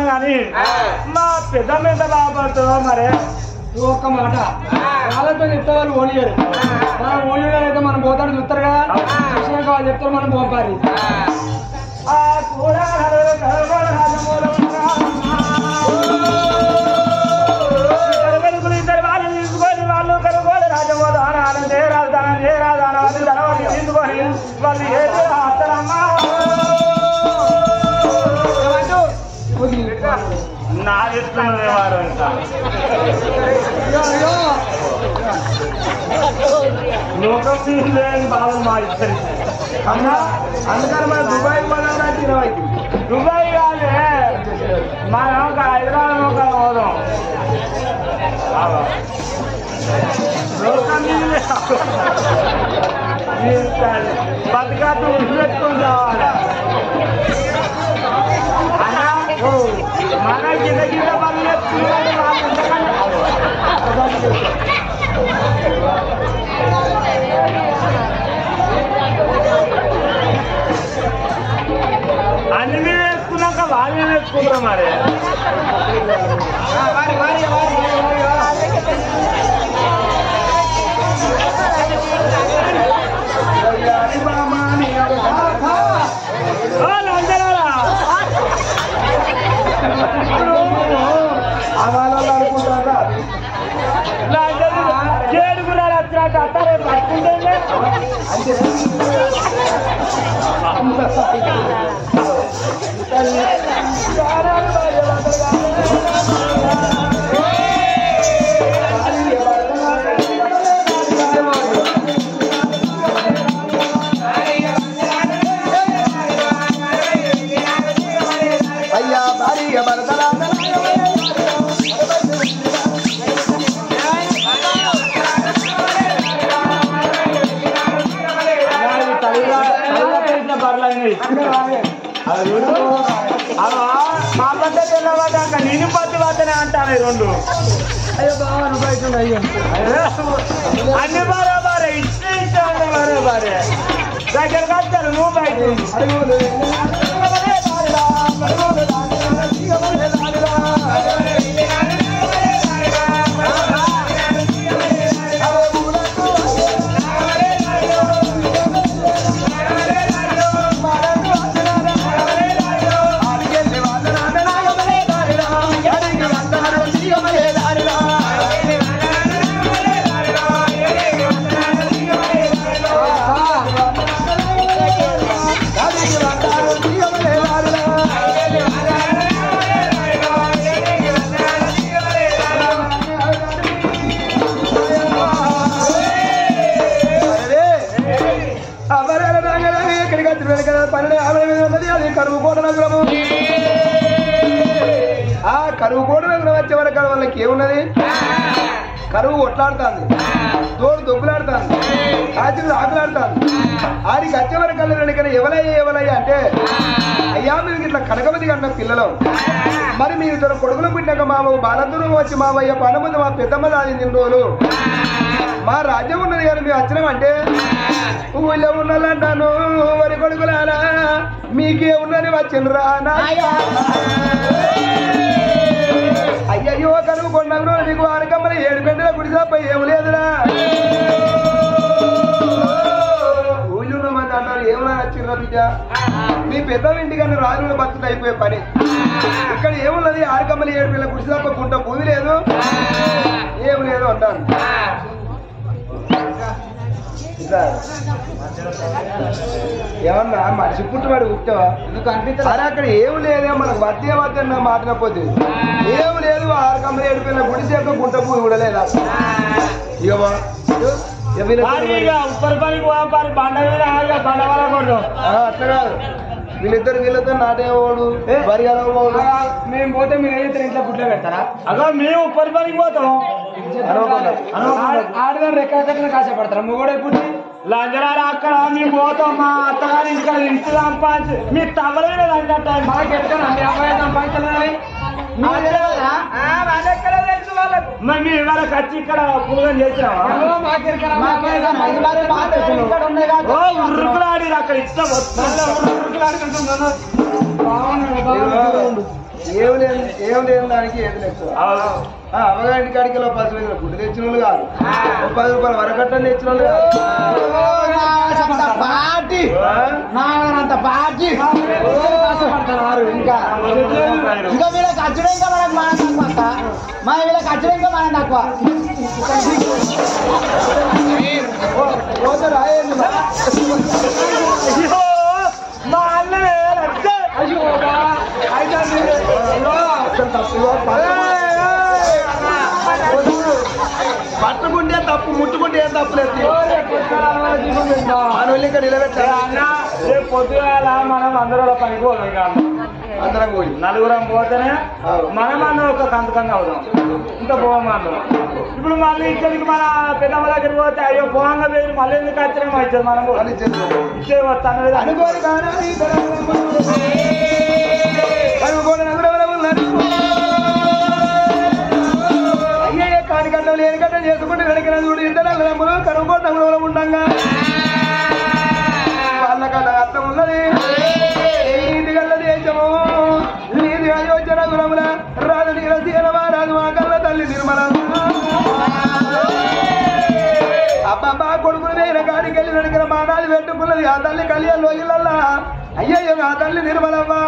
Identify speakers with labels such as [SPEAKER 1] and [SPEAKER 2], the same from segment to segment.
[SPEAKER 1] కానీ మా పెద్ద మీద బాబడుతుందో మరి
[SPEAKER 2] నువ్వు ఒక్క మాట వాళ్ళతో చెప్తే వాళ్ళు ఓనియరు మనం ఓనియర్ అయితే మనం పోతాడు చూస్తారు కదా చూసినాక వాళ్ళు చెప్తారు మనం పంపాలి
[SPEAKER 1] ఆ కూడా కరగడ రాజమూలం ఇద్దరు వెలుగులు ఇద్దరు వాళ్ళు తీసుకొని వాళ్ళు కనుగోలు రాజమోదానాలు ఏ రాజధానం ఏ రాజధానం అది ధనవతి తీసుకొని వాళ్ళు ఏది ఆస్తారమ్మా నా చెప్తున్నది వారు ఇంకా లోకం తీసుకోలేని బాధలు మా ఇద్దరి
[SPEAKER 2] అన్నా అందుకని మనం దుబాయ్ పోదామంటే ఇరవైకి
[SPEAKER 1] దుబాయ్ కాదే మనం ఒక హైదరాబాద్ ఒక పోదాం లోకం బతకాత పెట్టుకుని రావాలి అన్నా మన కింద కింద పనులు చేసుకున్నాడు వాళ్ళు ఎంతకన్నా అన్ని మీద వేసుకున్నాక వాళ్ళు వేసుకుంటారు మరి ఓ లందరారా. లందరూ చేడుకున్నారు వచ్చినట్టు అత్తారే పట్టుకుంటే
[SPEAKER 2] అయ్యా భార్య భర్తలా
[SPEAKER 1] మా పద్ధతి వెళ్ళవాడాక నేను పత్తి వద్దనే అంటాను ఈ రెండు
[SPEAKER 2] అయ్యో బాగా నువ్వు బయట ఉండు, అయ్యో
[SPEAKER 1] అన్ని బారే బారే ఇచ్చే ఇచ్చే అన్ని బారే బారే దగ్గరకు వస్తారు నువ్వు బయట ఉండు.
[SPEAKER 2] కరువు కోట నగరము ఆ కరువు కోట నగరం వచ్చే వరకు వాళ్ళకి ఏమున్నది కరువు కొట్లాడుతుంది తోడు దొబ్బులాడుతుంది ఆచరణ ఆకులాడుతుంది ఆడికి వచ్చే వరకు వెళ్ళడానికి ఎవలయ్య ఎవలయ్య అంటే అయ్యా మీరు ఇట్లా కనకమతి కన్న పిల్లలు మరి మీరు ఇద్దరు కొడుకులు పుట్టినాక మా బాలదూరం వచ్చి మా అయ్య పనముందు మా పెద్దమ్మ దాని రోజులు మా రాజ్యం ఉన్నది కానీ మేము వచ్చినామంటే ఊళ్ళో ఉన్నదంటాను వరి కొడుకులారా మీకే ఉన్నది వచ్చిండ్రా నాయనా. అయ్యయ్యో కనుక కొన్నాను నీకు ఆనకమ్మల ఏడు గంటల గుడి తప్ప ఏం లేదురా ఊళ్ళో మంది అంటారు ఏమన్నా వచ్చిండ్రా బిడ్డ మీ పెద్ద ఇంటికన్నా రాజుల బతుకు అయిపోయే పని ఇక్కడ ఏమున్నది ఆరకమ్మల ఏడు పిల్లల గుడి తప్ప గుంట భూమి లేదు ఏం లేదు అంటాను ఇట్లా. ఏమన్నా మనిషి పుట్టువాడు పుట్టావా అరే అక్కడ ఏం లేదే మనకు వద్దే వద్దన్న మాట్లాడపోతే ఏం లేదు ఆరు కమ్మలు ఏడిపోయిన గుడి సేపు గుంట పూలు కూడా లేదా ఇక వా. ఇక వీళ్ళ
[SPEAKER 1] వారి ఇక ఉప్పరి పనికి పోదాం పని బండ మీద ఆగా బండ వల్ల కొడదాం
[SPEAKER 2] ఆ, అట్లా కాదు వీళ్ళిద్దరు వీళ్ళతో నాటేవాడు వరి అలవాడు
[SPEAKER 3] మేము పోతే మీరు ఏం చేస్తారు ఇంట్లో గుడ్లో పెడతారా
[SPEAKER 1] అదో మేము ఉప్పరి పనికి పోతాం
[SPEAKER 2] అనుకోకుండా.
[SPEAKER 3] ఆడదారు రెక్కన కాసేపడతారా మొగోడే పుట్టి
[SPEAKER 1] లంజరాలు అక్కడ మేము పోతాం మా అత్తగారి ఇంటికాడ ఇంటి సంపాదించి మీ తవ్వలేదు అంటే
[SPEAKER 3] మాకు ఎక్కడ మీ అబ్బాయి సంపాదించాలని
[SPEAKER 1] మరి మీ ఇవాళ వచ్చి ఇక్కడ పురుగం చేసినావా
[SPEAKER 3] మాకు ఎక్కడ మా అబ్బాయి సంపాదించాలని
[SPEAKER 1] ఓ ఉరుకులాడి అక్కడ ఇష్టం వస్తుంది
[SPEAKER 3] బాగున్నాడు బాగున్నాడు
[SPEAKER 2] ఏం లేదు ఏం లేని దానికి ఏది ఎక్కువ ఆ, అమ్మగారి కాడికి వెళ్ళి ఓ పది వేల గుడ్డు తెచ్చిన వాళ్ళు కాదు ఓ పది రూపాయల వరకట్టని తెచ్చిన వాళ్ళు కాదు
[SPEAKER 3] పార్టీ
[SPEAKER 2] ఆ?
[SPEAKER 3] నాగనంత పార్టీ కష్టపడుతున్నారు ఇంకా ఇంకా వీళ్ళకి అచ్చుడు ఇంకా మనకు మనం తక్కువ అక్క. మన వీళ్ళకి అచ్చుడు ఇంకా మనం తక్కువ
[SPEAKER 2] పోతారా? ఏంది?
[SPEAKER 1] అయ్యో మా అన్ననే రక్త అయ్యో బా అయితే
[SPEAKER 2] అసలు తప్పుగా పట్టుకుంటే తప్పు ముట్టుకుంటే ఏం తప్పులేదు మనోళ్ళు ఇక్కడ నిలబెట్టారు
[SPEAKER 1] అన్న రేపు పొద్దుగాల మనం అందరూ పనికి పోదాం ఇక
[SPEAKER 2] అందరం పోయి
[SPEAKER 1] నలుగురం పోతేనే మనం అందరం ఒక సంతకంగా అవుదాం ఇంకా పోవం అందరం ఇప్పుడు మళ్ళీ ఇక్కడికి మన పెద్దమ్మ దగ్గరికి పోతే అయ్యో పోంగా వేరు మళ్ళీ ఎందుకు వచ్చినా వచ్చేది మనం కూడా.
[SPEAKER 2] అని చేద్దాం
[SPEAKER 1] ఇచ్చే వస్తాను
[SPEAKER 2] అనుకోని కానా నీ తరములు. అనుకోని నగురవరములు అయ్యే కాని కట్టం లేని కట్టం చేసుకుంటే వెనక చూడు ఇంత నల్లములు కనుకోట నగురవరం ఉండంగా వాళ్ళ కథ అర్థం ఉన్నది నీటి గల్ల దేశము నీది అయోధ్య నగురముల రాజు నీల సీనమా రాజు మా కళ్ళ తల్లి నిర్మల అబ్బబ్బా కొడుకులు వేరే కాడికి వెళ్ళి నడికిన మానాలు పెట్టుకున్నది ఆ తల్లి కళ్యాణ్ లోయలల్లా అయ్యయ్యో ఆ తల్లి నిర్మలమ్మా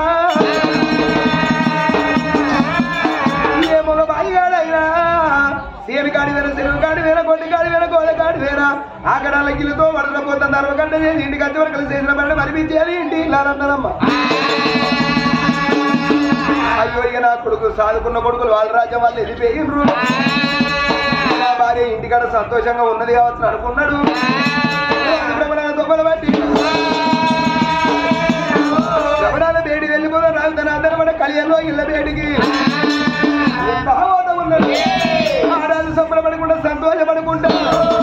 [SPEAKER 2] ఏ మగ బాయిగాడైనా సీని కాడి వేర సిరువు కాడి వేర కొట్టి కాడి వేర కోడ కాడి వేర అక్కడ గిల్లుతో వడల పోతా ధర్మకంట చేసి ఇంటికి వచ్చే వరకు చేసిన పని మరిపించేది ఇంటి ఇల్లారన్నారమ్మ అయ్యో ఇక నా కొడుకు సాదుకున్న కొడుకులు వాళ్ళ రాజ్యం వాళ్ళు వెళ్ళిపోయిండ్రు నా భార్య ఇంటికాడ సంతోషంగా ఉన్నది కావచ్చు అనుకున్నాడు భ్రమణాల దొంగలు బట్టి భ్రమణాల బేడి వెళ్ళిపోదా రాజు తన అందరం మన కలియల్లో ఇళ్ళ బేడికి ఎంత ఆవాదం ఉన్నది ఆడాలు సంబరపడకుండా సంతోషపడకుండా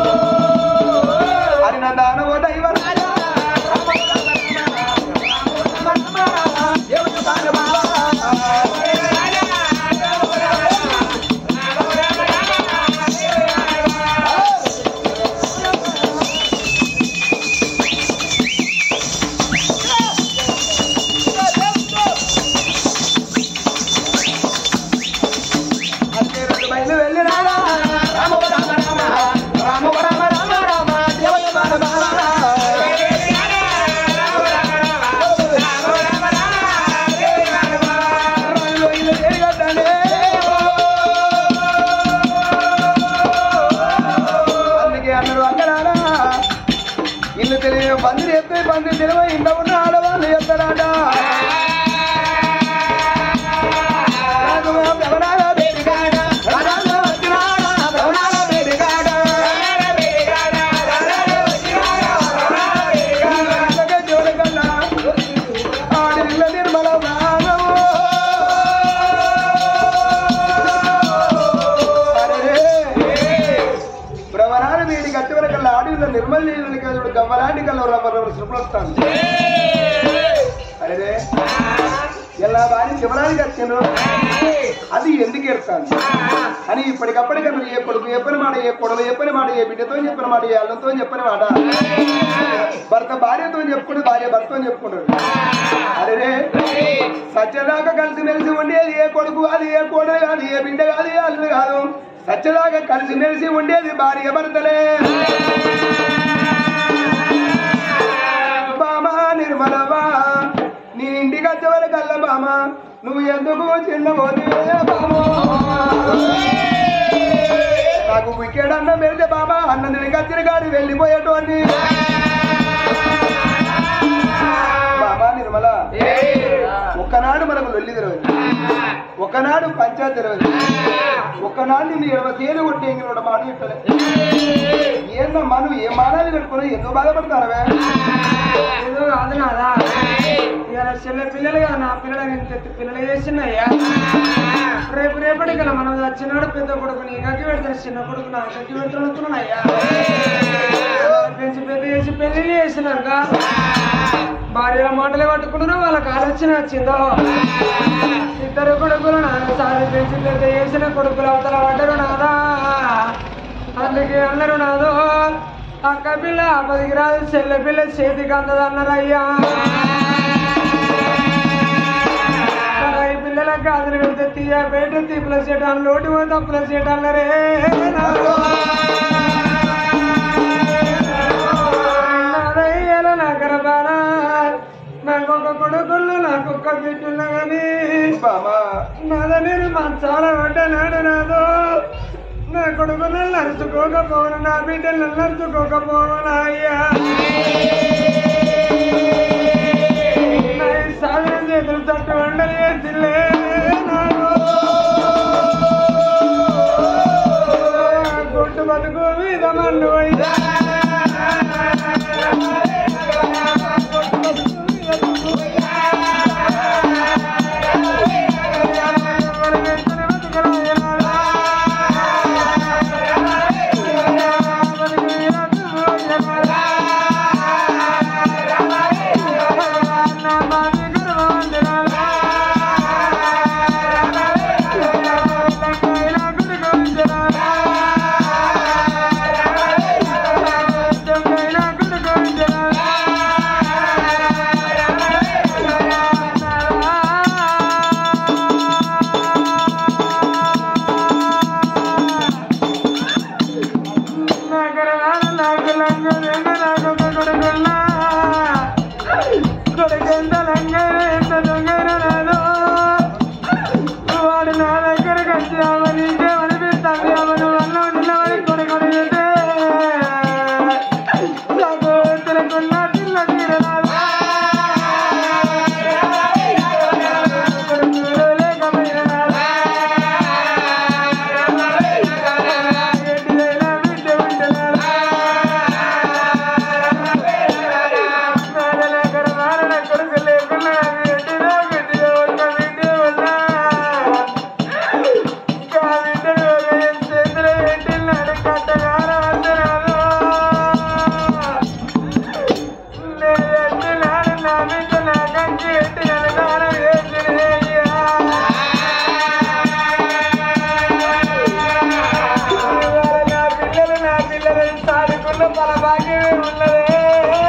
[SPEAKER 2] అని నా దానవో దైవ బయలు వెళ్ళినాడా రామ రామ రామ రామ రామ రామ రామ దేవయ బాల బాల రాజులో ఇల్లు ఏడిగడ్డానే. అందుకే అన్నారు అక్కడారా ఇల్లు తెలియ పందిరి ఎత్తే పందిరి తెలివ ఇంత ఉన్న ఆడవాళ్ళు ఎత్తడాట రాఘవ భ్రమరాల బేడిగాడ, రాఘవ వచ్చినాడ, భ్రమరాల బేడిగాడ. రాఘవ జోడగల్ల, ఆడిల్ల నిర్మల రాఘవో. అరెరే, భ్రమరాల వేడి గట్టి వరకల్లా ఆడిల్ల నిర్మల నీళ్ళని కలుడు గవ్వలాంటి కల్లా రవ్వ రవ్వ శుభ్రస్తాను అరే ఎలా వారి శివరానికి వచ్చిండ్రు అది ఎందుకు ఎడతాను అని ఇప్పటికప్పటికన్నా ఏ కొడుకు చెప్పిన మాట ఏ కొడలు చెప్పిన మాట ఏ బిడ్డతో చెప్పిన మాట ఏ అల్లంతో చెప్పిన మాట భర్త భార్యతో చెప్పుకుంటూ భార్య భర్తతో చెప్పుకుంటాడు అరే సత్యదాకా కలిసి మెలిసి ఉండేది ఏ కొడుకు అది ఏ కోడ కాదు ఏ బిడ్డ కాదు ఏ అల్లుడు కాదు సత్యదాకా కలిసి మెలిసి ఉండేది భార్య భర్తలే బామా నిర్మలవా నీ ఇంటికి వచ్చే వరకు అల్ల బామ నువ్వు ఎందుకు చిన్నబోతివే బామో నాకు వికెట్ అన్నం పెడితే బాబా అన్నం తిని కత్తిరి గాడి వెళ్ళిపోయేటోని బాబా నిర్మల ఒక్కనాడు మనకు లొల్లి తెరవదు ఒకనాడు పంచాయతీ తెరవదు ఒక్కనాడు నిన్ను ఇరవై తేలు కొట్టి ఇంకొక మాట చెప్పలే ఏందమ్మా నువ్వు ఏ మానాలు పెట్టుకుని ఎందుకు బాధపడతారవే
[SPEAKER 1] ఏదో కాదు నాదా ఇవాళ చిన్న పిల్లలు కదా నా పిల్లలు నేను తెత్తి పిల్లలు చేసినయ్యా రేపు రేపటి కదా మనం చిన్నవాడు పెద్ద కొడుకు నీ గట్టి పెడతాను చిన్న కొడుకు నా గట్టి పెడుతున్నాయ్యా పెంచి పెద్ద చేసి పెళ్లి చేసినాక భార్యల మాటలే పట్టుకుంటున్నా వాళ్ళకి ఆలోచన వచ్చిందో ఇద్దరు కొడుకులు నాన్న సారి పెంచి పెద్ద చేసిన కొడుకులు అవతల పడ్డరు నాదా అందుకే అన్నారు నాదో అక్క పిల్ల పదికి రాదు చెల్లె పిల్ల చేతికి అందదు అన్నారయ్యా ఈ పిల్లల గాజులు పెడితే తీయ బయట తీపుల చేయటాలు లోటు పోతే అప్పుల చేయటాలు రే నాదయ్యల నా గర్భాన నాకొక కొడుకులు నాకొక బిడ్డలు కానీ
[SPEAKER 2] బామా
[SPEAKER 1] నాద నేను మంచాల పడ్డ నాడు నాదో నా కొడుకులు నడుచుకోకపోను నా బిడ్డలు నడుచుకోకపోను అయ్యా నా ఈ సాధన చేతులు తట్టు వండలు చేసిలే గుట్టు బతుకు మీద మన్ను అయ్యా వాడు నా దగ్గరకు వచ్చి అవని ఇంకేమనిపిస్తుంది అవను వల్ల నిలబడి కొడుకుని నాకు తినకున్న పిల్ల తీరనాలు కొడుకులు లేకపోయినా ఎటువైనా బిడ్డ ఉంటున్నారు నాదలేకర మారణ కొడుకు లేకున్నా ఎటులో బిడ్డ ఒక బిడ్డ ఉన్నా ఇంకా బిడ్డలు ఒక చేతులు పెట్టినాడు కట్టగార వందనాలు లేదంటున్నాడు నా బిడ్డ నా కంచి ఎట్టి అనుదానం వేసినయ్యా నా పిల్లలు నా పిల్లలు సాదుకున్న పల భాగ్యమే ఉన్నదే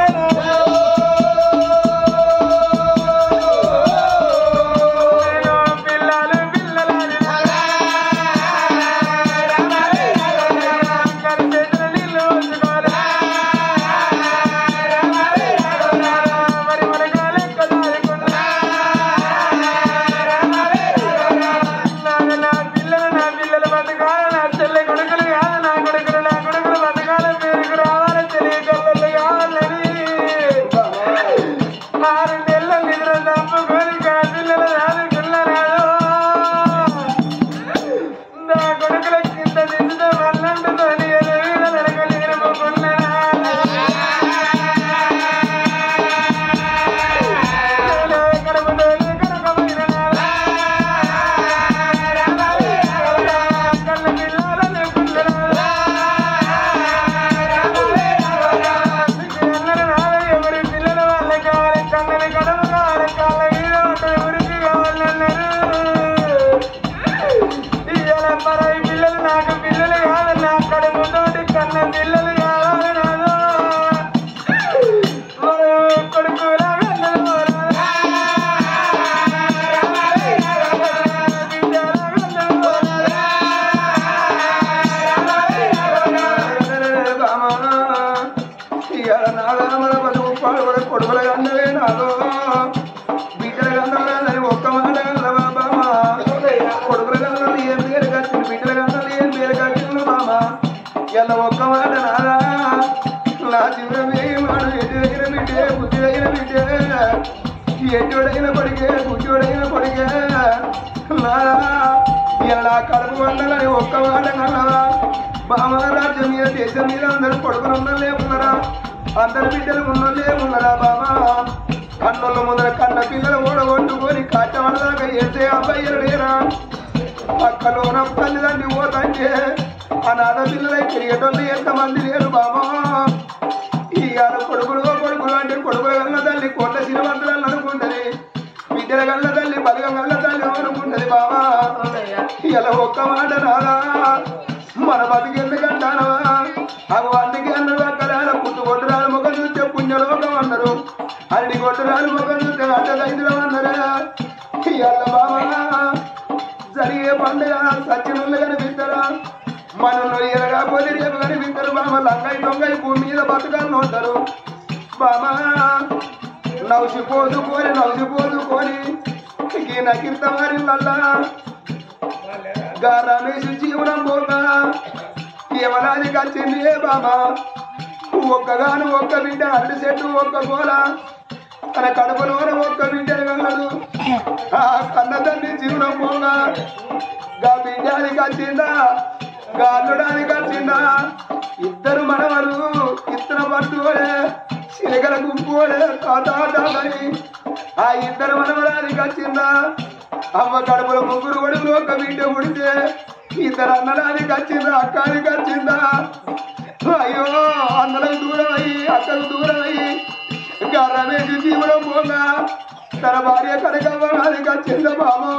[SPEAKER 1] నేను పిల్లలు పిల్లలని కరు చేతులు నీళ్ళు ఉంచుకోరా మరి మనకు లెక్క దాదుకున్నా నాన్న నా పిల్లలు నా పిల్లలు బతకాలి నా చెల్లె కొడుకులు కాదు నా కొడుకులు నా కొడుకులు బతకాలి పేరుకు రావాలి తెలియకల్లలు కావాలని ఆరు నెలల నిద్ర తప్పుకొని నా పిల్లలు రాదుకున్నారు నా కొడుకుల కింద నిండు వల్లంటుకొని ఎదురు నడకలేరు పిల్లలు నాకు పిల్లలు కావాలి నా కడుపుతోటి కన్న పిల్లలు కావాలి నాదో
[SPEAKER 2] ఇవాళ నాగమల బతుకు పాడుబడ కొడుకుల గండలే నాదో బిడ్డల గండలని ఒక్క మాట గల్లవా బామా కొడుకుల గండలు ఏం పేరు కట్టింది బిడ్డల గండలు ఏం పేరు కట్టింది బామా ఇలా ఒక్క మాట నాదా నా జీవనమే మాట ఎటు దగ్గర బిడ్డే బుద్ధి దగ్గర బిడ్డే ఎటుడైన కొడికే గుడ్డోడైన కొడికే నాదా ఇలా కడుపు వండలని ఒక్క మాట కన్నవా బామ రాజ్యం మీద దేశం మీద అందరు కొడుకులు ఉన్నలే ఉన్నారా అందరు బిడ్డలు ఉన్నలే ఉన్నారా బామా కన్నుల ముందర కన్న పిల్లలు ఓడగొట్టుకొని కట్టమడదాకా ఏసే అబ్బాయిలు లేరా పక్కలోన తల్లిదండ్రి పోతంటే అనాథ పిల్లలై తిరిగేటోళ్ళు ఎంతమంది లేరు బామా ఇవాళ కొడుకులు కొడుకులు అంటే కొడుకుల గల్ల తల్లి కోట్ల సినిమంతులను అనుకుంటది బిడ్డల గల్ల తల్లి బలగం గల్ల తల్లి అనుకుంటది బామా ఇలా ఒక్క మాట రాదా మన బతికెందుకంటానవా అవి అందుకే అన్నారు అక్కడ పుట్టు కొట్టురాలు ముఖం చూస్తే పుణ్యలోకం అన్నారు అన్ని కొట్టురాలు ముఖం చూస్తే అడ్డ దైదులం అన్నారా ఇవాళ బామా ఏ పండుగ సచ్చినుళ్ళు కనిపిస్తారా మనలో ఎరగా పోతే రేపు కనిపిస్తారు బామ లంగై దొంగై భూమి మీద బతకాలను ఉంటారు బామా నవ్సి పోదుకొని నవ్సి పోదుకొని ఈ నకిర్త వారిల్లల్లా గా రమేష్ జీవనం పోగా కేవలానికి వచ్చింది ఏ బామా ఒక్కగాను ఒక్క బిడ్డ అడ్డు చెట్టు ఒక్క గోల తన కడుపులోనే ఒక్క బిడ్డ వెళ్ళదు ఆ కన్న తండ్రి జీవనం పోగా గా బిడ్డానికి వచ్చిందా గా అల్లుడానికి వచ్చిందా ఇద్దరు మనవలు ఇద్దరు పట్టుకోలే చిలకల గుంపులే తాతాటని ఆ ఇద్దరు మనవరానికి వచ్చిందా అమ్మ కడుపులో ముగ్గురు కొడుకులు ఒక బిడ్డ పుడితే ఇద్దరు అన్నడానికి వచ్చిందా అక్కానికి వచ్చిందా అయ్యో అన్నలకు దూరం అయ్యి అక్కకు దూరం అయ్యి ఇంకా రమేష్ జీవనం పోగా తన భార్య కనకవ్వడానికి వచ్చిందా బామా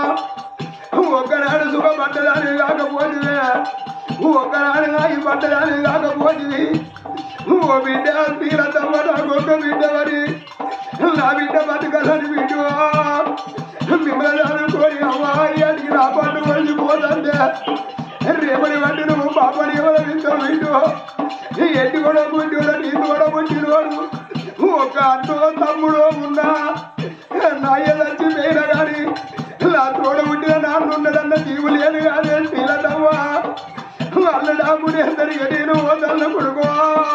[SPEAKER 2] ఒక్కనాడు సుఖపడ్డదాని కాకపోతే ఒక్కనాడు నాయి పడ్డదాని కాకపోతే ఓ బిడ్డ తీర తమ్మడు ఒక్క బిడ్డ మరి నా బిడ్డ బతకదని బిడ్డ మిమ్మల్ని అనుకోని అమ్మాయి అడిగి నా పండు వచ్చి పోతుంటే రేపటి వంటి నువ్వు పాపని ఎవరు వింటావు బిడ్డు ఎట్టి కూడా పుట్టిన నీకు కూడా పుట్టినవాడు ఒక అన్నో తమ్ముడు ఉన్నా నాయ వచ్చి వేయన గాని నా తోడ పుట్టిన నాన్న ఉన్నదన్న జీవు లేదు కానీ పిల్లదవ్వా అల్లడాముడి అందరికి నేను వదన్న కొడుకో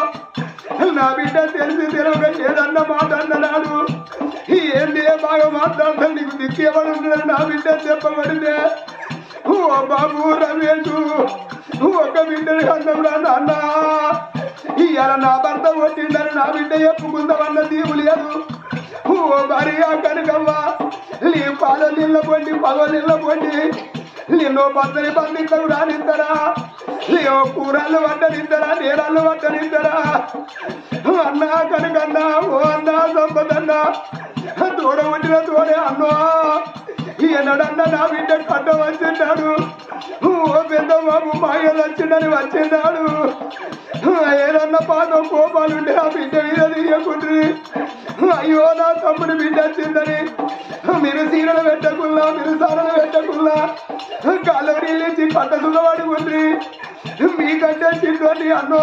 [SPEAKER 2] నా బిడ్డ తెలిసి తెలియక ఏదన్న మాట అన్ననాడు ఏంది బాగా మాట్లాడతాను నీకు దిక్కేవాడు ఉన్నాడు నా బిడ్డ చెప్పబడితే ఓ బాబు రమేష్ ఒక బిడ్డని అన్నప్పుడు నాన్న ఇవాళ నా భర్త కొట్టిందని నా బిడ్డ చెప్పుకుందామన్న దీవు లేదు ఓ భార్య కనుకవ్వ నీ పాల నీళ్ళ పొండి పగ నీళ్ళ పొండి నిన్ను పచ్చని పందించకు రానిద్దరా నీవు కూరలు వంటనిద్దరా నేరాలు వంటనిద్దరా అన్నా కనుకన్నా ఓ అన్నా సంపదన్నా తోడ ఉండిన తోడే అన్నో ఈయనడన్నా నా బిడ్డ కట్ట వచ్చిన్నాడు ఓ పెద్ద బాబు మాయలు వచ్చిండని వచ్చిన్నాడు ఏదన్నా పాత కోపాలు ఉంటే ఆ బిడ్డ మీద తీయకుండ్రి అయ్యో నా తమ్ముడు బిడ్డ వచ్చిందని మీరు సీరలు పెట్టకుల్లా మీరు సారలు పెట్టకుల్లా కలవరీలు ఇచ్చి పట్టసుల పడుకుండ్రి మీకంటే చిన్నోని అన్నో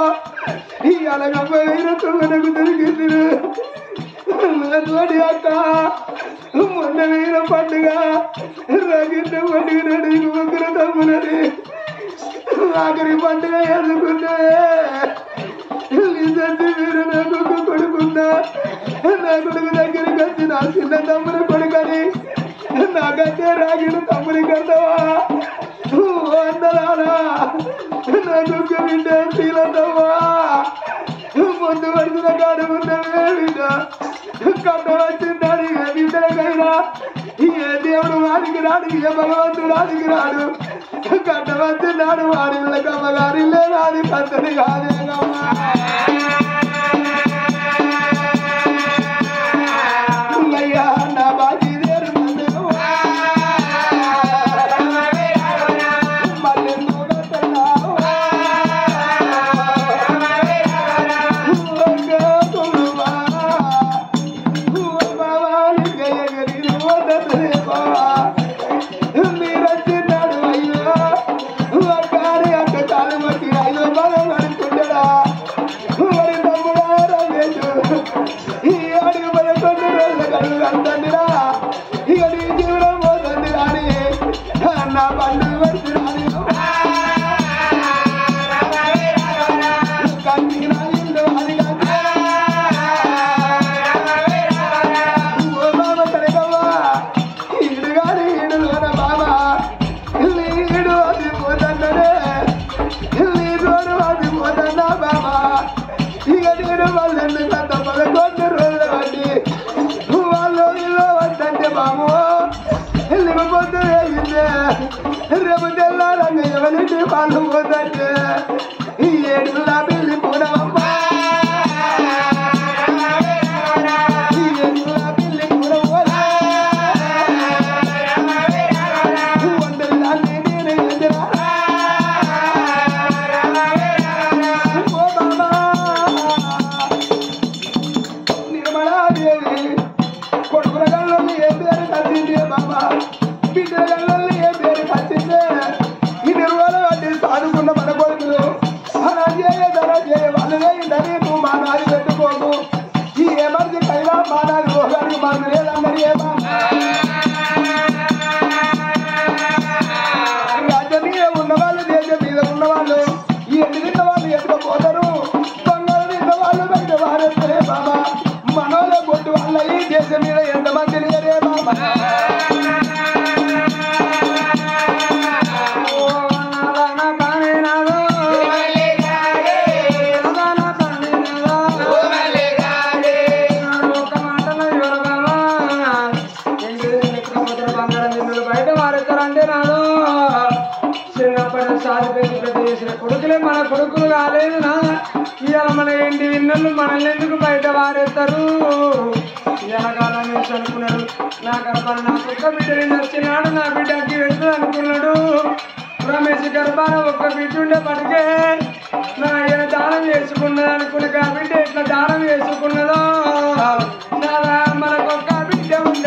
[SPEAKER 2] ఈ అలగమ్మ వీరత్వనకు తిరిగింది నోడి అక్క మొన్న వీర పండుగ రగిన పండుగ నడి ముగ్గురు తమ్ములని ఆఖరి పండుగ ఎందుకుంటే నిజంటి మీరు నా కొడుకు కొడుకున్నా నా కొడుకు దగ్గరికి వచ్చి నా చిన్న తమ్ముని కొడుకని నాకంటే రాగిన తమ్ముని కడతావా అందరాలా నా కొడుకు బిడ్డ శీలతవ్వా ముందు పడుతున్న కాడు ఉన్నవే బిడ్డ కట్ట వచ్చిందని ఏ బిడ్డలకైనా ఏ దేవుడు వాడికి రాడు ఏ భగవంతుడు వాడికి రాడు కట్ట వచ్చిన్నాడు వాడి కమ్మ గారిల్లే రాది పద్ధతి కాదేగమ్మా అయ్యా నా బాజీ దేరు మళ్ళీ మీరొచ్చిన్నాడు అయ్యో అక్కాడి అక్క కాలు పట్టి అయ్యో బలం కడుక్కుంటాడా మరి తమ్ముడా రమేష్ ఈ అడుగు పదకొండు రోజుల కడుగు కడుతుందిరా ఇక నీ జీవనం పోతుంది రాని నా పండుగ వచ్చి రాని కంటికి నా ఇల్లు అది కంటే ఓ బాబా కనకవ్వా ఈడు గాని ఈడు లోన బాబా నీడు అది పోతన్ననే నీడు అది పోతన్నా బాబా ఇక నేను వాళ్ళని గత పదకొండు రోజుల బట్టి వాళ్ళు ఇల్లు వద్దంటే బాబు వెళ్ళి పొద్దు వేసిందే రేపు తెల్లారంగా ఎవరింటి వాళ్ళు పోతంటే ఈ ఏడుల పిల్లి పూడవమ్మా ఈ ఏడుల పిల్లి పూడవోలా ఒంటరి దాన్ని నేను ఎదురా ఓ బాబా నిర్మలాదేవి కొడుకుల గల్లని ఏ పేరు కట్టింది బాబా బిడ్డల గల్లని ఏ పేరు అయిందని నువ్వు మా నాది పెట్టుకోకు ఈ ఎమర్జెన్సీ మా నాది రోగానికి మందు లేదన్నది ఏమా రాజ్యం మీద ఉన్నవాళ్ళు దేశం మీద ఉన్నవాళ్ళు ఈ ఎండు తిన్న వాళ్ళు ఎత్తుకపోతారు దొంగలు తిన్న వాళ్ళు బయట వారేస్తారే బాబా మనోళ్ళ కొట్టు వాళ్ళ ఈ దేశం మీద ఎంతమంది లేరే బాబా
[SPEAKER 1] ఓ నారాయణ బాణేనాదో. నారాయణ బాణేనాదో. నాడు ఒక్క మాటలో ఎవరు బావా? ఎంగిలి నిద్రపోతున్న బంగారం నిన్నులు బయట మారుతారంటే నాడు చిన్నప్పటి నుంచి సాధిపోయింది పెద్ద చేసిన కొడుకులే మన కొడుకులు కాలేదు నా ఇవాళ మన ఏంటి విన్నలు మనల్ని ఎందుకు బయట వారేస్తారు ఇవాళ కాలం వేసి అనుకున్నాడు నా గర్భాన నా ఒక్క బిడ్డని నచ్చినాడు నా బిడ్డకి వెళ్తుంది అనుకున్నాడు రమేష్ గర్భాన ఒక్క బిడ్డ ఉండే పడికే నా ఆయన దానం చేసుకున్నది అనుకున్న ఆ బిడ్డ ఎట్లా దానం చేసుకున్నదో నాదా మనకు ఒక్క బిడ్డ ఉండే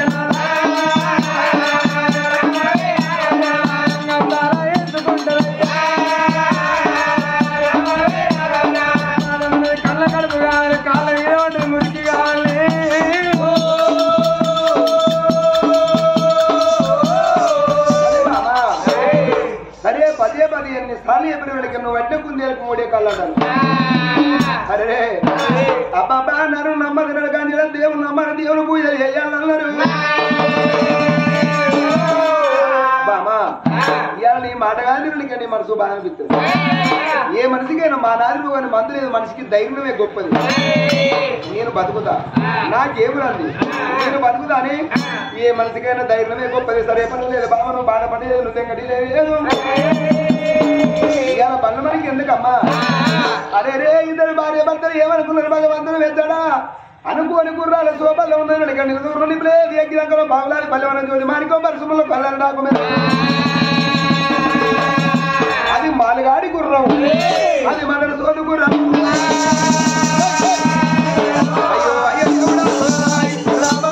[SPEAKER 1] కళ్ళ కడుపు కావాలి కాళ్ళ మీద ఉంటుంది మురికి కావాలి
[SPEAKER 2] సరే బాబా. సరే పదే పది ఎన్ని సార్లు చెప్పిన వీళ్ళకి నువ్వు వడ్డే కుందేలకు మూడే కళ్ళాడు అరే అబ్బాబా నన్ను నమ్మకన్నాడు కానీ ఇలా దేవుడు నమ్మని దేవుడు పూజలు చేయాలన్నారు బామా ఇవాళ నీ మాట కానీ వీళ్ళకి నీ మనసు బాగా అనిపిస్తుంది ఏ మనిషికైనా మా నాది కానీ మందు లేదు మనిషికి ధైర్యమే గొప్పది నేను బతుకుతా నాకేమి రంది నేను బతుకుతా అని ఏ మనిషికైనా ధైర్యమే గొప్పది సరే పని లేదు బాబా నువ్వు బాధపడి నువ్వు తెంగడి లేదు ఇవాళ పనుల మనకి ఎందుకమ్మా అరే రే ఇద్దరు భార్య భర్తలు ఏమనుకున్నారు భగవంతుడు వెళ్తాడా అనుకోని గుర్రాల శోభల్లో ఉన్నాడు ఇక్కడ నిలుదూరు నిపులే వ్యక్తిరంగంలో బాగులాలి పల్లెవనం చూసి మానికో పరిశ్రమలో కళ్ళని నాకు అది మాలగాడి గుర్రం అది మన సోదు గుర్రం అయ్యో అయ్యో దేవుడా, రామా.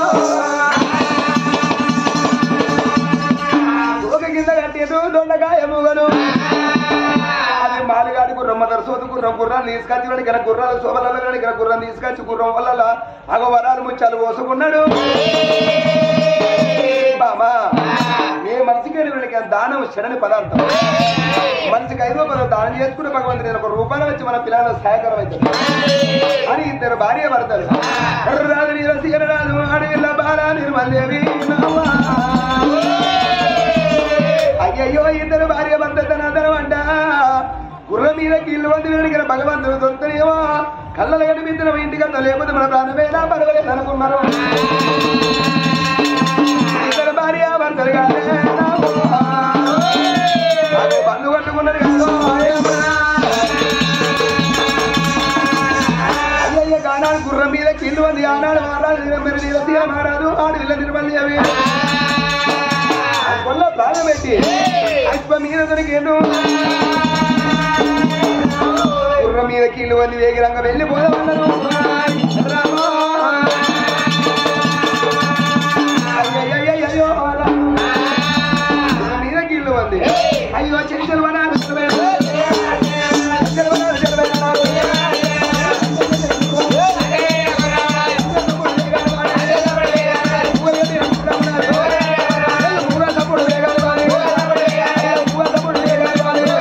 [SPEAKER 2] ఒక కింద కట్టేదు దొండకాయ మూగను అది మాలిగాడి గుర్రం మదర్ సోదు గుర్రం గుర్రాన్ని తీసుకొచ్చి వాడికి ఇక్కడ గుర్రాలు శోభలలో వాడికి ఇక్కడ గుర్రం తీసుకొచ్చి గుర్రం వల్ల అగ వరాలు ముచ్చాలు పోసుకున్నాడు బాబా ఏ మనిషికి వీళ్ళకి దానం శరణి పదార్థం మనిషికి ఐదో పదో దానం చేసుకుని భగవంతుడు నేను ఒక రూపాయలు వచ్చి మన పిల్లల సహాయకరం అవుతుంది అని ఇద్దరు భార్య భర్తలు రాజు నీరసి రాజు అడవిల్ల బాల నిర్మల్దేవి అయ్యయ్యో ఇద్దరు భార్య భర్త తనదరం అంట గుర్ర మీద కీళ్ళు వంది వెడిగిన భగవంతుడు దొరుకుతాయేమో కళ్ళలు కనిపించిన ఇంటికంత లేకపోతే మన ప్రాణమేనా పర్వాలేదు అనుకున్నారు ఇద్దరు భార్య భర్తలు కాదే అదే బంధు కట్టుకున్నారు కదా అయ్యయ్య గానాడు గుర్రం మీద కిల్లు ఉంది ఆనాడు మారాడు నిరంబరి నిరసి మారాడు ఆడు ఇళ్ళ నిర్మల్లి అవి కొల్ల ప్రాణం పెట్టి అశ్వ మీద దొరికేను గుర్రం మీద కీళ్ళు ఉంది వేగిరంగ వెళ్ళిపోదామన్నారు రామా. అయ్యయ్యయ్యయ్యో రామా. గుర్రం మీద కీళ్ళు ఉంది అయ్యో చెంచలు వనాలు చెంచలు వనాలు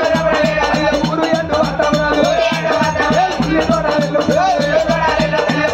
[SPEAKER 2] అయ్యో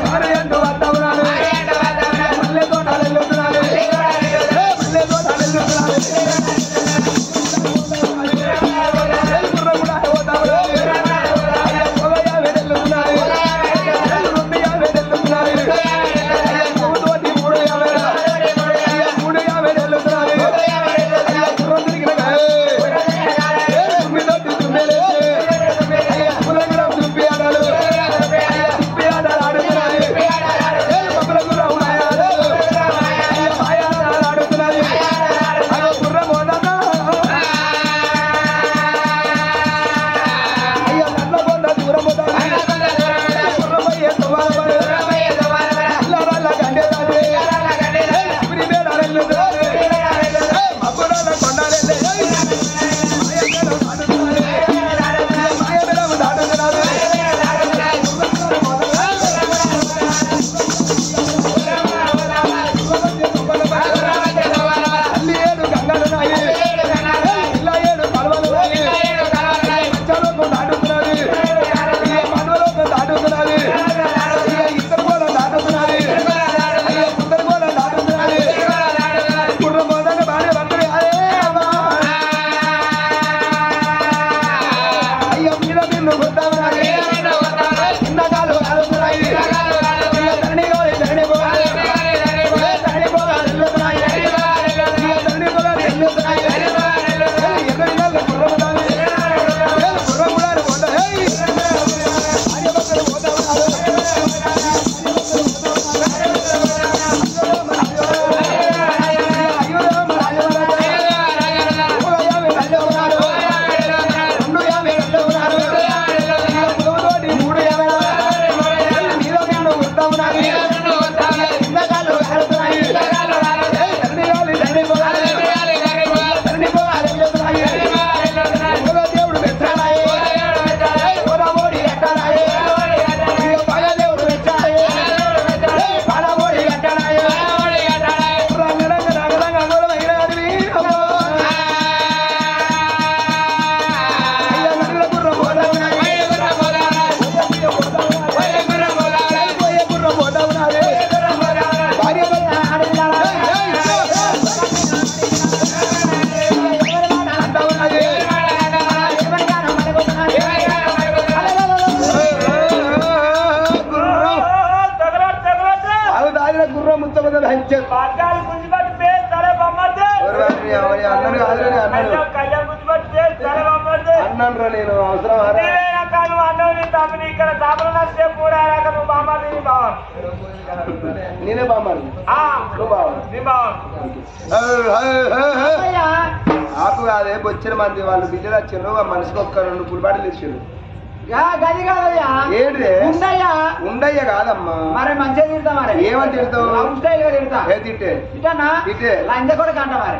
[SPEAKER 2] చెప్.
[SPEAKER 4] పగ్గాలు గుంజిపట్టి పేరు తల బొమ్మద్దు
[SPEAKER 2] ఎవరు వాడిని? ఎవరి అన్నను కాదురా నేను అన్నను
[SPEAKER 4] కళ్యాణ్ గుంజిపట్టి పేరు తల బొమ్మద్దు
[SPEAKER 2] అన్నాను రా నేను అవసరం
[SPEAKER 4] నీవేనాక నువ్వు అన్నావు నీ తమ్ముని ఇక్కడ సభలు నచ్చే పూరాక నువ్వు బామ్మ నీ బావ
[SPEAKER 2] నేనే బామ్మాను
[SPEAKER 4] ఆ,
[SPEAKER 2] నువ్వు బావ
[SPEAKER 4] నీ బావ
[SPEAKER 3] అయ్యా
[SPEAKER 2] ఆపు కాదే బొచ్చిన మంది వాళ్ళు బిడ్డలు వచ్చారు మనిషికి ఒక్క రెండు పులిపాటలు ఇచ్చారు
[SPEAKER 3] గా- గది కాదయ్యా
[SPEAKER 2] ఏంటిదే
[SPEAKER 3] ఉండయ్యా
[SPEAKER 2] ఉండయ్య కాదమ్మా
[SPEAKER 3] మరి మంచిగా తిడతా మరి
[SPEAKER 2] ఏమని తిడతావు
[SPEAKER 3] లవ్ స్టైల్ గా తిడతా
[SPEAKER 2] ఏ తిట్టే
[SPEAKER 3] ఇటన్నా
[SPEAKER 2] తిట్టే.
[SPEAKER 3] లంచ కూడా కంట మరి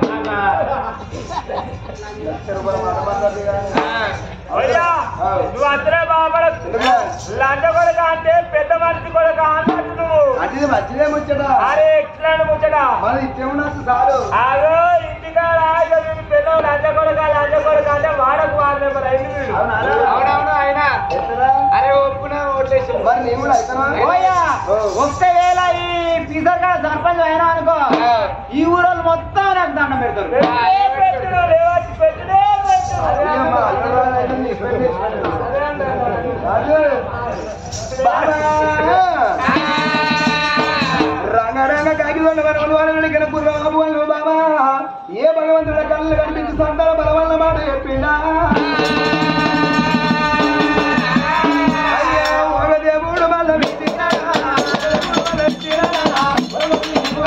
[SPEAKER 2] లక్ష రూపాయలు మాట మాట్లాడి కానీ.
[SPEAKER 4] అయ్యా
[SPEAKER 2] ఆ.
[SPEAKER 4] నువ్వు అందరే బాబడ
[SPEAKER 2] ఎందుకురా?
[SPEAKER 4] లంచ కొడుక అంటే పెద్ద మనిషి కొడుక అన్నట్టు నువ్వు
[SPEAKER 2] అది మంచిదే ముచ్చట
[SPEAKER 4] అరే ఎక్సలెంట్ ముచ్చట
[SPEAKER 2] మరి ఇచ్చేమున్నట్టు చాలు
[SPEAKER 4] అదో ఇంటికాడ ఆగ వీడు పిల్లలు లంచ కొడుక లంచ కొడుక అంటే వాడకు వాడే మరి అయింది వీడు
[SPEAKER 2] అవునారా?
[SPEAKER 1] అవునవును ఆయన
[SPEAKER 2] ఎత్తరా?
[SPEAKER 1] అరే ఒప్పుకున్నా ఓట్లేసి
[SPEAKER 2] మరి నీవు కూడా అవుతావా?
[SPEAKER 3] ఓయ్యా
[SPEAKER 2] ఓ.
[SPEAKER 3] ఒక్క వేళ ఈ పీసర్ కాడ సర్పంచ్ అయినా అనుకో ఈ ఊరోళ్ళు మొత్తం నాకు దండం పెడతారు
[SPEAKER 4] పెట్టే పెట్టుడు రేవాచి పెట్టుడే
[SPEAKER 2] అదే అమ్మా,
[SPEAKER 4] పెట్టుడు
[SPEAKER 2] అల్లుడు అయితే నీ పెళ్లి. రాజు. బాబా. రంగరంగ కాకిలోని వనములు వనములు కినపు రాబు వాళ్ళు బాబా ఏ భగవంతుడ కళ్ళు కనిపించి సంతాన బలవల్ల మాట చెప్పిండా అయ్యా ఒక దేవుడు మల్ల పెట్టినాడా? దేవుడు మల్ల పెట్టినాడా? దేవుడు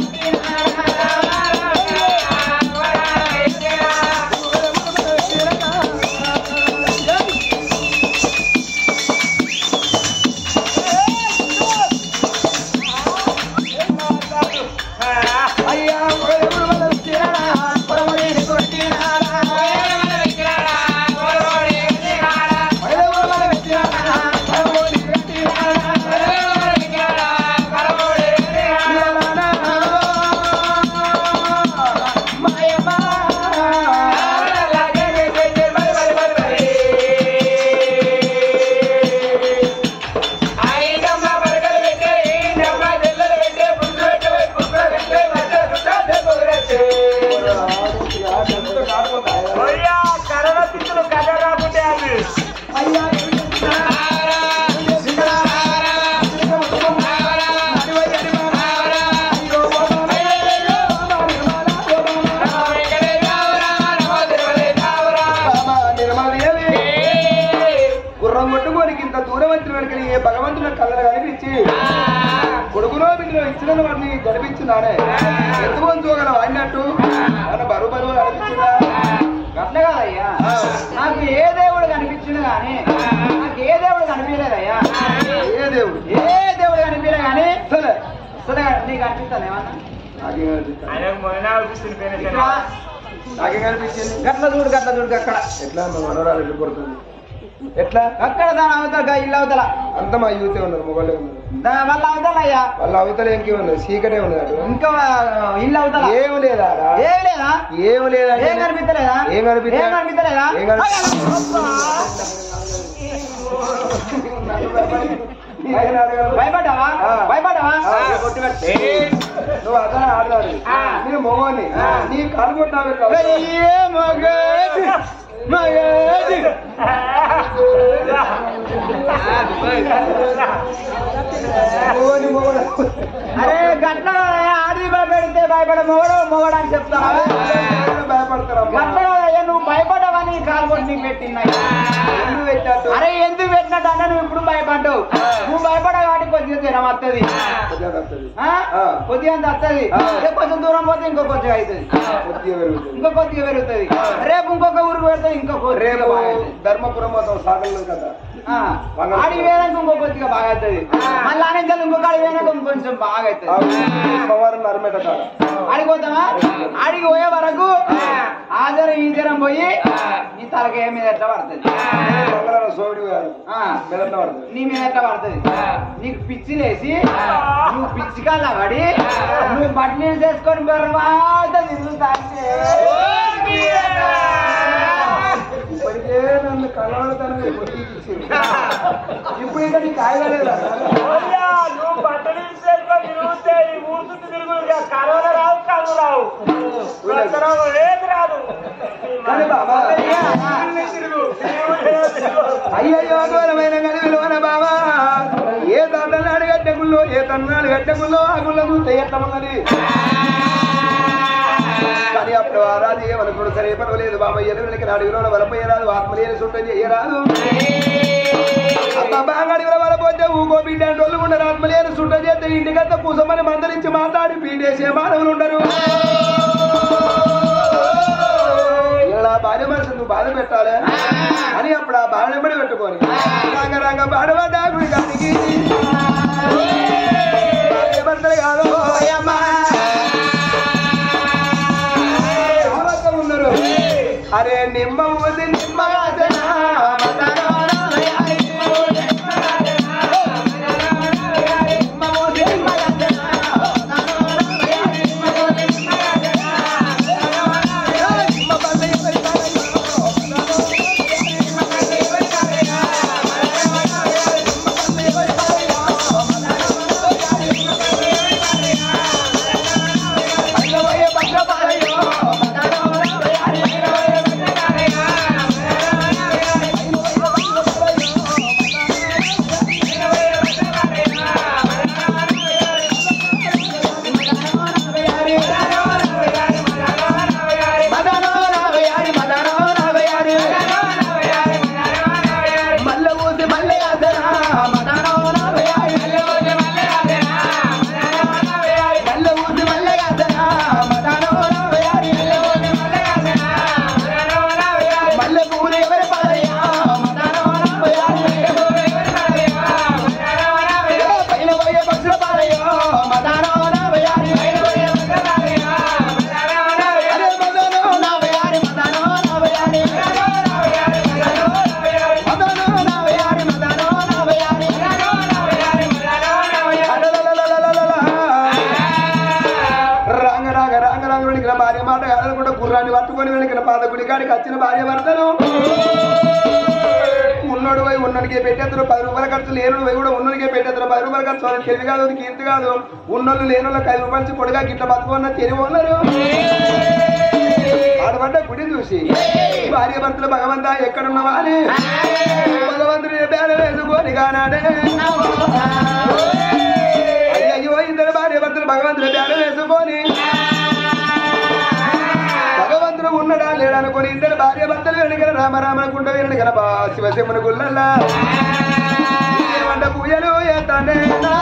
[SPEAKER 2] అయ్యా ఒక దేవుడు మల్ల పెట్టినాడా? పొరమడిని కొట్టినాడా? దేవుడు మల్ల పెట్టినాడా? పొరమడిని
[SPEAKER 4] అయ్యా కరోనా తిత్తులు కథ రాకుంటే అది
[SPEAKER 2] గుర్రం కొట్టుకోనికి ఇంత దూరం వచ్చిన వాడికి ఏ భగవంతుని కళ్ళను కనిపించి కొడుకులో బిడ్డలో ఇచ్చిన వాడిని గడిపించిందానే ఎందుకు చూగలవు అన్నట్టు మన బరువు బరువు అనిపించిందా
[SPEAKER 3] అట్లా కాదయ్యా నాకు ఏ దేవుడు కనిపించింది కానీ నాకు ఏ దేవుడు కనిపించలేదయ్యా
[SPEAKER 2] ఏ దేవుడు
[SPEAKER 3] ఏ దేవుడు కనిపించలే కానీ
[SPEAKER 2] సరే
[SPEAKER 3] అసలు నీకు అనిపిస్తుంది ఏమన్నా
[SPEAKER 2] నాకేం కనిపిస్తుంది
[SPEAKER 4] ఆయనకు మొన్న అనిపిస్తుంది పేరు
[SPEAKER 3] ఇట్లా
[SPEAKER 2] నాకేం కనిపించింది
[SPEAKER 3] గట్ల చూడు గట్ల చూడు అక్కడ
[SPEAKER 2] ఎట్లా మా మనోరాలు ఎట్లా కొడుతుంది ఎట్లా
[SPEAKER 3] అక్కడ దాని అవతల గా ఇల్లు అవతల
[SPEAKER 2] అంత మా యూతే ఉన్నారు మొగలే ఉన్నారు
[SPEAKER 3] దా- వాళ్ళ అవతల అయ్యా
[SPEAKER 2] వాళ్ళ అవతల ఇంకే ఉన్నది చీకటే ఉన్నది అటు
[SPEAKER 3] ఇంకా ఇల్లు అవతల
[SPEAKER 2] ఏం లేదా ఆడ?
[SPEAKER 3] ఏం లేదా
[SPEAKER 2] ఏం లేదా
[SPEAKER 3] ఏం కనిపించలేదా
[SPEAKER 2] ఏం కనిపించలే?
[SPEAKER 3] ఏం కనిపించలేదా
[SPEAKER 2] ఏం కనిపించలే? ఆయన అడగాలి.
[SPEAKER 3] భయపడ్డావా
[SPEAKER 2] ఆ.
[SPEAKER 3] భయపడ్డావా
[SPEAKER 2] ఆ.
[SPEAKER 3] కొట్టు పెట్టు.
[SPEAKER 2] నువ్వు అతనే ఆడదాడు నేను మొగోని నీ కాలు కొట్టాలి
[SPEAKER 3] అయ్యే మగది మగది
[SPEAKER 2] మొగోని మొగోడు
[SPEAKER 3] అరే గట్ల ఆడి భయపెడితే భయపడ మొగడు మొగడు అని చెప్తావా
[SPEAKER 2] భయపడతారమ్మా
[SPEAKER 3] గట్ల కాదయ్యా, నువ్వు భయపడవని కాలు కొట్టి నీకు పెట్టింది
[SPEAKER 2] ఎందుకు పెట్టాడు
[SPEAKER 3] అరే ఎందుకు పెట్టినట్టు అన్న నువ్వు ఇప్పుడు భయపడ్డావు నువ్వు భయపడవు కాబట్టి కొద్దిగా జ్వరం వస్తుంది
[SPEAKER 2] కొద్దిగా వస్తది.
[SPEAKER 3] ఆ?
[SPEAKER 2] ఆ.
[SPEAKER 3] కొద్దిగా అంత వస్తుంది
[SPEAKER 2] ఆ.
[SPEAKER 3] కొంచెం దూరం పోతే ఇంకో కొద్దిగా అవుతుంది
[SPEAKER 2] కొద్దిగా పెరుగుతుంది
[SPEAKER 3] ఇంకో కొద్దిగా పెరుగుతుంది రేపు ఇంకొక ఊరికి పెడితే ఇంకో కొద్దిగా
[SPEAKER 2] రేపు
[SPEAKER 3] బాగా అవుతుంది.
[SPEAKER 2] ధర్మపురం మొత్తం సాగలేదు కదా
[SPEAKER 3] ఆ. ఆడికి పోయినాక ఇంకో కొద్దిగా బాగా అవుతుంది మళ్ళీ ఆనందాలు ఇంకొక ఆడికి పోయినాక ఇంకొంచెం బాగా
[SPEAKER 2] ఆ
[SPEAKER 3] అవుతుంది
[SPEAKER 2] సోమవారం నరమేట కాడ
[SPEAKER 3] ఆడికి పోతామా ఆడికి పోయే వరకు ఆ జ్వరం ఈ జ్వరం పోయి నీ తలకాయ మీద ఎట్లా పడుతుంది
[SPEAKER 2] మంగళవారం సోడి గారు
[SPEAKER 3] ఆ.
[SPEAKER 2] మెదట్ల పడుతుంది
[SPEAKER 3] నీ మీద ఎట్లా పడుతుంది నీకు పిచ్చి లేసి నువ్వు పిచ్చి కల్లా పడి నువ్వు బట్టలు చేసుకొని బర్వాత తిరుగుతా అంటే
[SPEAKER 2] ఇప్పటికే నన్ను కలవడతాను ఇప్పుడు ఇంకా నీకు కాయలేదా
[SPEAKER 4] అయ్యా, నువ్వు బట్టలు తీసుకొని తిరుగుతే ఈ ఊరు చుట్టూ తిరుగు ఇక కరోనా రావు కళ్ళు రావు కరోనా లేదు రాదు
[SPEAKER 2] కానీ బాబా
[SPEAKER 4] తిరుగు తిరుగు, తిరుగు
[SPEAKER 2] అయ్యయ్యో ఘోరమైన గడివిలోన బాబా ఏ దండలు అడగట్టే గుళ్ళు ఏ తన్నాలు గట్టెగుల్లో ఆ గుళ్ళ చూస్తే ఎట్లా ఉన్నది కానీ అప్పుడు ఆరాధి ఏమనుకోడు సరే పర్వాలేదు బామ్మ ఎదురునికి అడుగులో వలపోయరాదు ఆత్మలేని సుట్టం చేయరాదు అబ్బా బాగా అడిగిన వలపోతే ఊగో బిడ్డ డొల్లు ఉండరు ఆత్మలేని సుట్టం చేస్తే ఇంటికంతా కూసమని మందలించి మాట్లాడి పీడేసే మానవులు ఉండరు ఇలా భార్య మనసు నువ్వు బాధ పెట్టాలి అని అప్పుడు ఆ బాధ పడి పెట్టుకొని రంగ రంగ బాడబడ్డా గుడి కానికి భార్య భర్తలు కాదు అయ్యమ్మా ఆవత ఉన్నారు అరే నిమ్మ ఊది నిమ్మ వాసన, మదనోన వయాలి. నిమ్మ ఊది నిమ్మ వాసన, మదనోన వయాలి. నిమ్మ బండి ఎవరి కాడయ్యో, అయ్యవయ్య భద్ర పాలయ్యో, మదనోన వయాలి. మదనోన వయాలి, మదనోన వయాలి. మల్ల ఊసి మల్లె ఆసన, మదనోన వయాలి. మల్ల ఊసి మల్లె ఆసన, మదనోన వయాలి. మల్లె పూలు ఎవరి పాలయ్యా, మదనోన వయాలి. పైన పోయే పక్షుల పాలయ్యో, మదనోన వయాలి. అరే మదనోన వయాలి, మదనోన వయాలి. మదనోన వయాలి, మదనోన వయాలి. అలలలలలలలల. రాంగ రాంగ రాంగ రాంగ వెలిగిన భార్య మాట కాదనుకుంటే గుర్రాన్ని పట్టుకొని వెలిగిన పాత గుడికాడికి వచ్చిన భార్య భర్తను ఉన్నోడు పోయి ఉన్నోడికే పెట్టేద్దరు పది రూపాయల ఖర్చు లేనుడు పోయి కూడా ఉన్నోడికే పెట్టేద్దరు పది రూపాయల ఖర్చు వాళ్ళకి తెలివి కాదు అది కీర్తి కాదు ఉన్నోళ్ళు లేనోళ్ళకి ఐదు రూపాయలు ఇచ్చి పొడిగా గిట్ల బతుకున్న తెలివి ఉన్నారు ఆడబడ్డ గుడి చూసి భార్య భర్తలు భగవంతా ఎక్కడున్నవా అని భగవంతుని బేల వేసుకొని కానాడే అయ్యో ఇద్దరు భార్య భర్తలు భగవంతుని బేల వేసుకొని భగవంతుడు ఉన్నడా లేడనుకొని ఇద్దరు భార్య భర్తలు వెనుకల రామరామన కుంట వెనుకల బా శివశివుని గుళ్ళల్లా ఏమంట పూజలు ఏతానే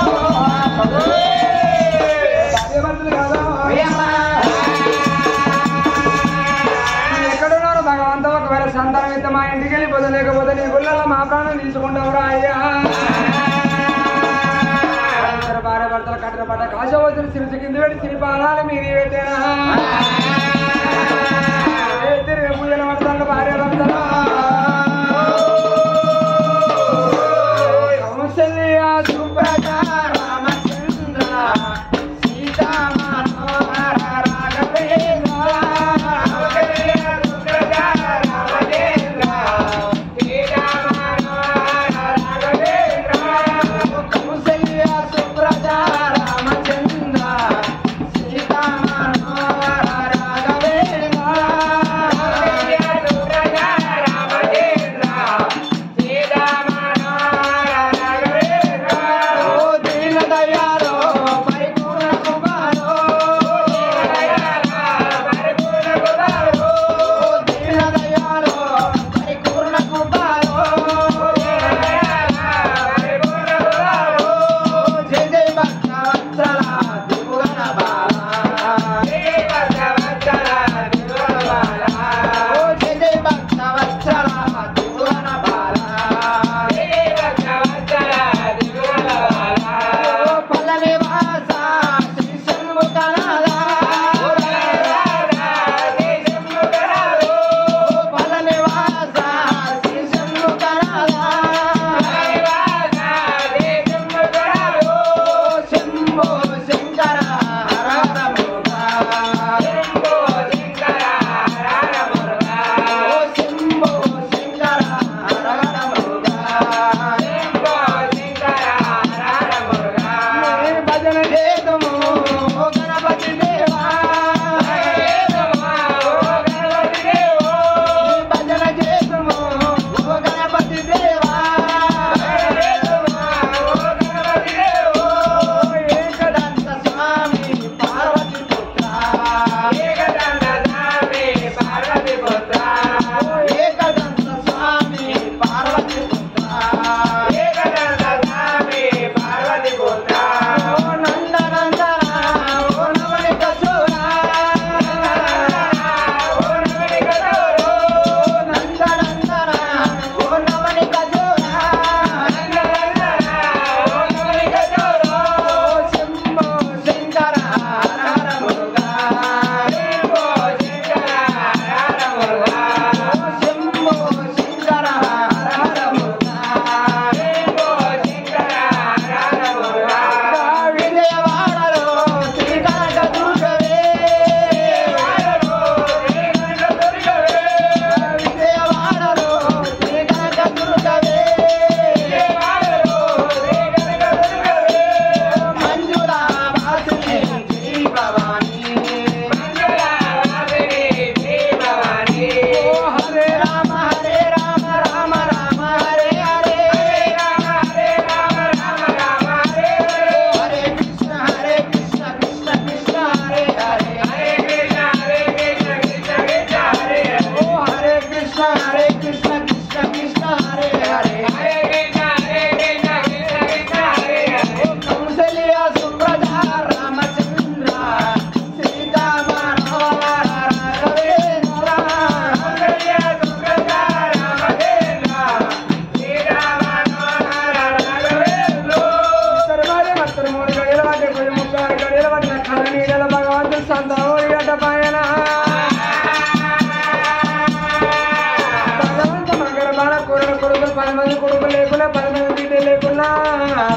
[SPEAKER 2] భార్య భర్తలు కాదా
[SPEAKER 1] ఎక్కడున్నారు భగవంత ఒకవేళ సంతానం అయితే మా ఇంటికి వెళ్ళిపోతే లేకపోతే నీ గుళ్ళలో మా ప్రాణం తీసుకుంటావురా అయ్యా అందరు భార్య భర్తలు కట్టిన పట్ట కాశ వచ్చిన సిరిసి కింద పెట్టి సిరిపాలాలు మీది పెట్టేనా తిరిగి పూజలు పడతాను భార్య భర్తలు కౌసల్య సుప్రజ రామచంద్ర సీతా మనోహర రాఘవేంద్ర కౌసల్య సుప్రజ రామచంద్ర సీతా మనోహర రాఘవేంద్ర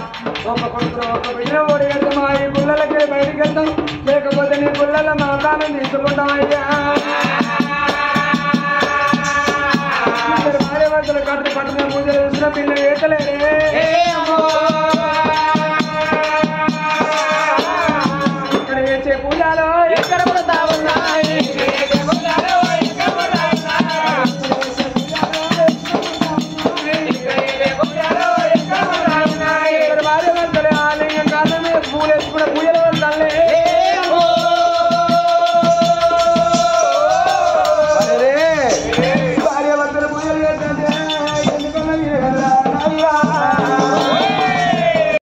[SPEAKER 1] ఒక కొడుకును ఒక బిడ్డ ఓడి వెళ్తామా ఈ గుళ్ళలకే బయటికి వెళ్తాం లేకపోతే నీ గుళ్ళల మా ప్రాణం తీసుకుంటాం అయ్యా ఇద్దరు భార్య భర్తలు కట్టు పట్టున పూజలు చేసిన పిల్లలు ఏతలేరే